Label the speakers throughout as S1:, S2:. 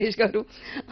S1: రాజేష్ గారు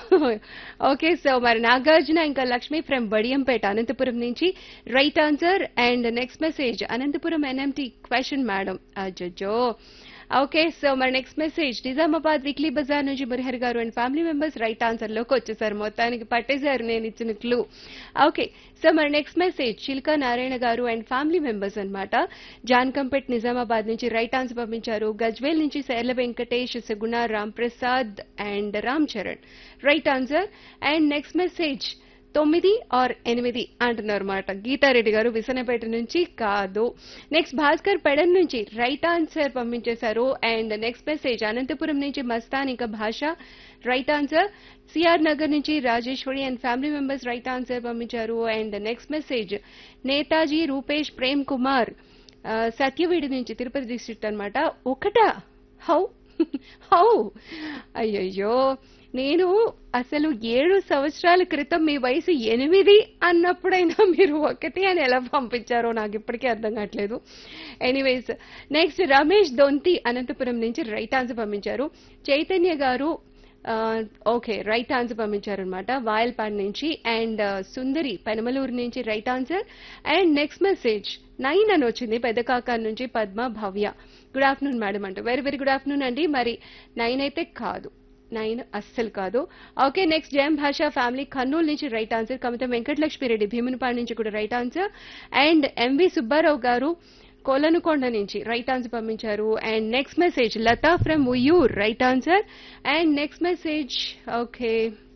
S1: okay so మరి నాగార్జున ఇంకా లక్ష్మి ఫ్రమ్ బడియంపేట అనంతపురం నుంచి right answer and next message Anantapuram ఎన్ఎంటి క్వశ్చన్ మేడం అజ్జో ఓకే సో మరి నెక్స్ట్ మెసేజ్ నిజామాబాద్ వీక్లీ బజార్ నుంచి మురిహర్ గారు and family members right answer లోకి వచ్చేసారు మొత్తానికి పట్టేశారు నేను ఇచ్చిన క్లూ ఓకే సో మరి నెక్స్ట్ మెసేజ్ చిల్కా నారాయణ గారు అండ్ ఫ్యామిలీ మెంబర్స్ అన్నమాట జాన్కంపేట్ నిజామాబాద్ నుంచి రైట్ ఆన్సర్ పంపించారు గజ్వేల్ నుంచి Shaila Venkatesh Suguna Ram Prasad and Ram Charan right answer and next message తొమ్మిది ఆర్ ఎనిమిది అంటున్నారు మాట గీతారెడ్డి గారు విసనపేట నుంచి కాదు నెక్స్ట్ భాస్కర్ పెడన్ నుంచి రైట్ ఆన్సర్ పంపించేశారు అండ్ నెక్స్ట్ మెసేజ్ అనంతపురం నుంచి మస్తాన్ ఇంకా Basha right answer CR Nagar నుంచి Rajeswari and family members right answer పంపించారు and next message Netaji Rupesh Prem Kumar ఆ, సత్యవేడి నుంచి తిరుపతి డిస్ట్రిక్ట్ అన్నమాట ఒకటా హౌ హౌ అయ్యయ్యో నేను అసలు ఏడు సంవత్సరాల క్రితం మీ వయసు ఎనిమిది అన్నప్పుడైనా మీరు ఒకటి అని ఎలా పంపించారో నాకు ఇప్పటికీ అర్థం కావట్లేదు ఎనీవేస్ నెక్స్ట్ రమేష్ దొంతి అనంతపురం నుంచి రైట్ ఆన్సర్ పంపించారు చైతన్య గారు ఓకే రైట్ ఆన్సర్ పంపించారు అనమాట వాయల్పాడ్ నుంచి అండ్ సుందరి పెనమలూరు నుంచి right answer and next message nine అని వచ్చింది పెద్ద కాకా నుంచి Padma Bhavya good afternoon madam అంటూ వెరీ వెరీ గుడ్ ఆఫ్టర్నూన్ అండి మరి నైన్ అయితే కాదు నైన్ అస్సలు కాదు ఓకే నెక్స్ట్ జయం భాష ఫ్యామిలీ కర్నూలు నుంచి రైట్ ఆన్సర్ కవిత వెంకటలక్ష్మిరెడ్డి భీమునిపాడు నుంచి కూడా right answer and MV Subbarao గారు కోలనుకొండ నుంచి రైట్ ఆన్సర్ పంపించారు and next message Latha from Uyyur right answer and next message okay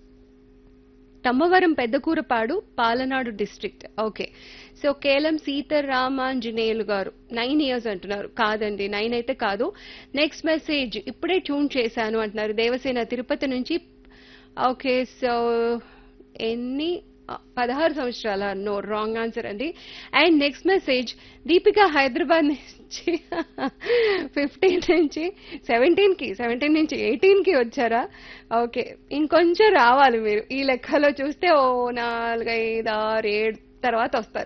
S1: Thammavaram Peddakurapadu Palnadu district okay so Kelam Seetharamanjaneyulu గారు నైన్ ఇయర్స్ అంటున్నారు కాదండి నైన్ అయితే కాదు నెక్స్ట్ మెసేజ్ ఇప్పుడే ట్యూన్ చేశాను అంటున్నారు దేవసేన తిరుపతి నుంచి ఓకే సో ఎన్ని ఆ, పదహారు సంవత్సరాల నో రాంగ్ ఆన్సర్ అండి and next message Deepika Hyderabad నుంచి ఫిఫ్టీన్ నుంచి సెవెంటీన్ కి సెవెంటీన్ నుంచి ఎయిటీన్ కి వచ్చారా ఓకే ఇంకొంచెం రావాలి మీరు ఈ లెక్కలో చూస్తే ఓ నాలుగైదు ఆరు ఏడు తర్వాత వస్తారు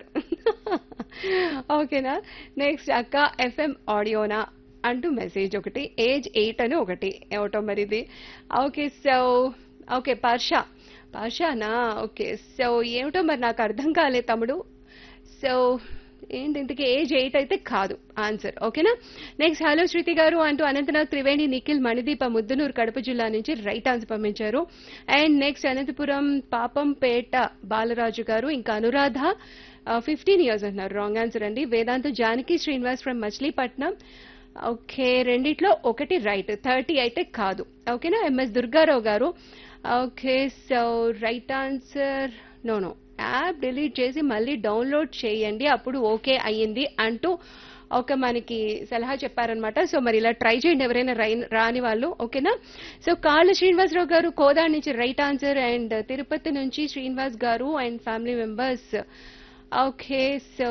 S1: ఓకేనా నెక్స్ట్ అక్క ఎఫ్ఎం ఆడియోనా అంటూ మెసేజ్ ఒకటి ఏజ్ ఎయిట్ అని ఒకటి ఏమిటో మరి ఇది ఓకే సో ఓకే పర్ష పర్షానా ఓకే సో ఏమిటో మరి నాకు అర్థం కాలే తమ్ముడు సో ఏంటి ఇంతకీ ఏజ్ ఎయిట్ అయితే కాదు ఆన్సర్ ఓకేనా నెక్స్ట్ హలో శృతి గారు అంటూ అనంతనాథ్ త్రివేణి నిఖిల్ మణిదీప ముద్దునూరు కడప జిల్లా నుంచి రైట్ ఆన్సర్ పంపించారు అండ్ నెక్స్ట్ అనంతపురం పాపంపేట బాలరాజు గారు ఇంకా అనురాధ ఫిఫ్టీన్ ఇయర్స్ అంటున్నారు రాంగ్ ఆన్సర్ అండి వేదాంత జానకి శ్రీనివాస్ ఫ్రమ్ మచిలీపట్నం ఓకే రెండిట్లో ఒకటి రైట్ థర్టీ అయితే కాదు ఓకేనా ఎంఎస్ దుర్గారావు గారు okay so right answer no no app delete చేసి మళ్ళీ డౌన్లోడ్ చేయండి అప్పుడు ఓకే అయ్యింది అంటూ ఒక మనకి సలహా చెప్పారనమాట సో మరి ఇలా ట్రై చేయండి ఎవరైనా రై- రాని వాళ్ళు ఓకేనా సో కాళ్ళ శ్రీనివాసరావు గారు కోదా నుంచి రైట్ ఆన్సర్ అండ్ తిరుపతి నుంచి శ్రీనివాస్ గారు and family members okay so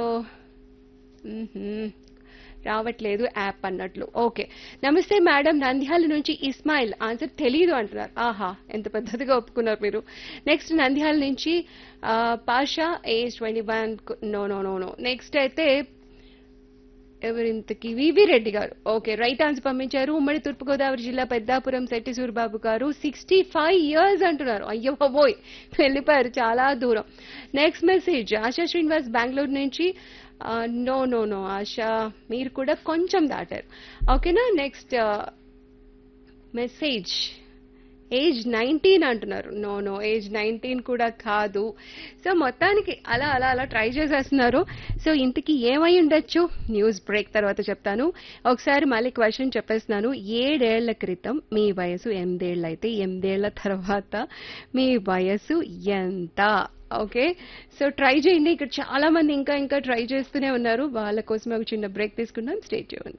S1: రావట్లేదు యాప్ అన్నట్లు ఓకే నమస్తే మేడం నంద్యాల నుంచి ఇస్మాయిల్ ఆన్సర్ తెలియదు అంటున్నారు ఆహా ఎంత పద్ధతిగా ఒప్పుకున్నారు మీరు నెక్స్ట్ నంద్యాల నుంచి ఆ, Pasha age twenty one no no no no next అయితే ఎవరింతకి వివి రెడ్డి గారు ఓకే రైట్ ఆన్సర్ పంపించారు ఉమ్మడి తూర్పుగోదావరి జిల్లా పెద్దాపురం శెట్టి సూరిబాబు గారు సిక్స్టీ ఫైవ్ ఇయర్స్ అంటున్నారు అయ్యో బాబోయ్ వెళ్ళిపోయారు చాలా దూరం నెక్స్ట్ మెసేజ్ ఆశా శ్రీనివాస్ బెంగళూరు నుంచి నో నో నో ఆశా మీరు కూడా కొంచెం దాటారు ఓకేనా నెక్స్ట్ మెసేజ్ ఏజ్ నైన్టీన్ అంటున్నారు నో నో ఏజ్ నైన్టీన్ కూడా కాదు సో మొత్తానికి అలా అలా అలా ట్రై చేసేస్తున్నారు సో ఇంతకీ ఏమై ఉండొచ్చు న్యూస్ బ్రేక్ తర్వాత చెప్తాను ఒకసారి మళ్ళీ క్వశ్చన్ చెప్పేస్తున్నాను ఏడేళ్ల క్రితం మీ వయసు ఎనిమిదేళ్ళు అయితే ఎనిమిదేళ్ల తర్వాత మీ వయసు ఎంత ఓకే సో ట్రై చేయండి ఇక్కడ చాలా మంది ఇంకా ఇంకా ట్రై చేస్తూనే ఉన్నారు వాళ్ళ కోసం ఒక చిన్న బ్రేక్ తీసుకున్నాం స్టేట్ చేయండి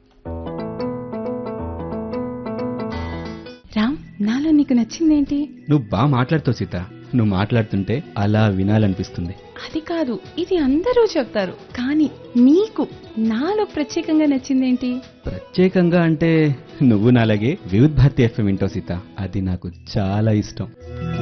S2: రామ్ నాలో నీకు నచ్చిందేంటి
S3: నువ్వు బాగా మాట్లాడుతావు సీత నువ్వు మాట్లాడుతుంటే అలా వినాలనిపిస్తుంది
S2: అది కాదు ఇది అందరూ చెప్తారు కానీ నీకు నాలో ప్రత్యేకంగా నచ్చిందేంటి
S3: ప్రత్యేకంగా అంటే నువ్వు నాలాగే వివిధ్ భారతి ఎఫ్ఎం వింటావు సీత అది నాకు చాలా ఇష్టం